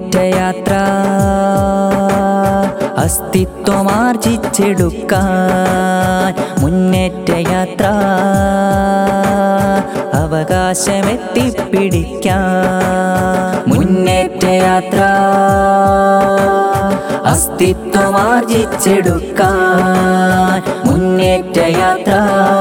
മുന്നേറ്റ യാത്ര അസ്തിത്വമാർജിച്ചെടുക്കാൻ മുന്നേറ്റ യാത്ര അവകാശമെത്തിപ്പിടിക്കാൻ മുന്നേറ്റ യാത്ര അസ്തിത്വമാർജിച്ചെടുക്കാൻ മുന്നേറ്റ യാത്ര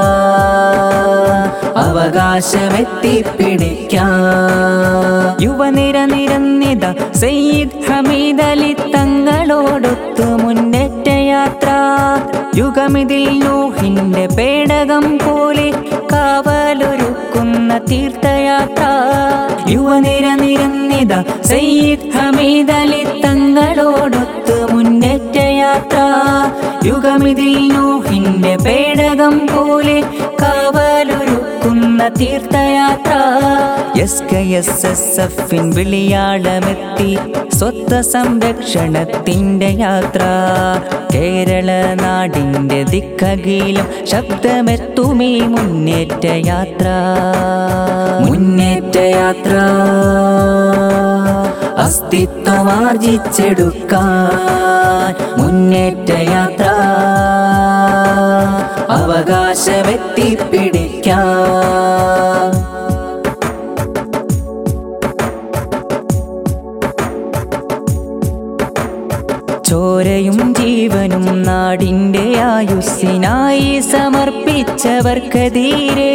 അവകാശമെത്തിപ്പിടിക്കാൻ യുവനിര നിരന്നിത സയ്യിദ് ഹമീദ് അലി തങ്ങളോടൊത്ത് മുന്നേറ്റ യാത്ര യുഗമിതിൽ നൂഹിന്റെ പേടകം പോലെ കാവലൊരുക്കുന്ന തീർത്ഥയാത്ര യുവനിര നിരന്നിത സയ്യിദ് ഹമീദ് അലി തങ്ങളോടൊത്ത് മുന്നേറ്റ യാത്ര യുഗമിതിൽ നൂഹിന്റെ പേടകം പോലെ കാവലൊരുക്കുന്ന തീർത്ഥയാത്ര എസ് കെ എസ് എസ് എഫിൻ വിളിയാളമെത്തി സ്വത്വ സംരക്ഷണത്തിന്റെ യാത്ര കേരള നാടിന്റെ ദിക്കകീലം ശബ്ദമെത്തുമീ മുന്നേറ്റ യാത്ര മുന്നേറ്റ യാത്ര അസ്തിത്വമാർജിച്ചെടുക്കാൻ മുന്നേറ്റ യാത്ര അവകാശമെത്തിപ്പിടിക്കാൻ ചോരയും ജീവനും നാടിന്റെ ആയുസ്സിനായി സമർപ്പിച്ചവർക്കെതിരെ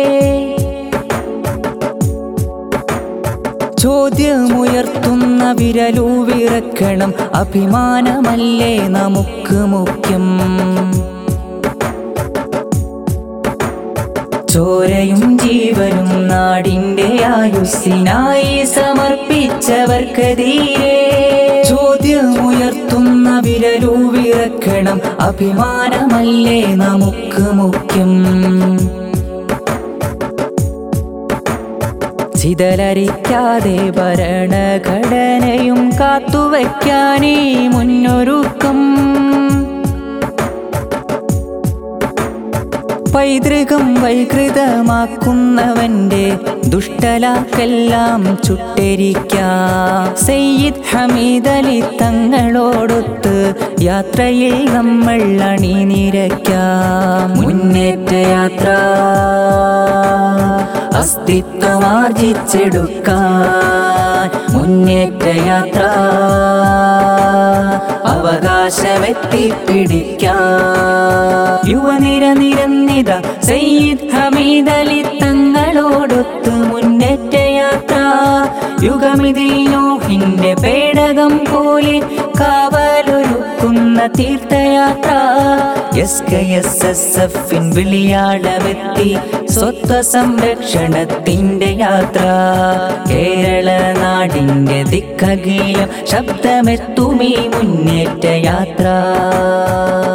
ചോദ്യമുയർത്തുന്ന വിരലു വിറക്കണം അഭിമാനമല്ലേ നമുക്ക് മുഖ്യം ചോരയും ജീവനും നാടിന്റെ ആയുസ്സിനായി സമർപ്പിച്ചവർക്കെതിരെ ചോദ്യമുയർത്തുന്ന വിരലു വിറക്കണം അഭിമാനമല്ലേ നമുക്ക് മുഖ്യം ചിതലരിക്കാതെ ഭരണഘടനയും കാത്തുവയ്ക്കാനേ മുന്നൊരുക്കം പൈതൃകം വൈകൃതമാക്കുന്നവന്റെ ദുഷ്ടലാക്കെല്ലാം ചുട്ടരിക്കാം സയ്യിദ് ഹമീദ് അലി തങ്ങളോടൊത്ത് യാത്രയിൽ നമ്മൾ അണിനിരക്കാം മുന്നേറ്റ യാത്ര അസ്തിത്വമാർജിച്ചെടുക്കാൻ മുന്നേറ്റ യാത്ര അവകാശമെത്തിപ്പിടിക്കാൻ യുവനിര നിരന്നിത സയ്യിദ് ഹമീദ് അലി തങ്ങളോടൊത്ത് മുന്നേറ്റ യാത്ര യുഗമിതിൽ നോഹിന്റെ പേടകം പോലെ കാവലൊരുക്കുന്ന തീർത്ഥയാത്ര എസ് കെ എസ് എസ് എഫിൻ വിളിയാളമെത്തി സ്വത്വ സംരക്ഷണത്തിന്റെ യാത്ര കേരള നാടിന്റെ ദിക്കകീലം ശബ്ദമെത്തുമീ മുന്നേറ്റ യാത്ര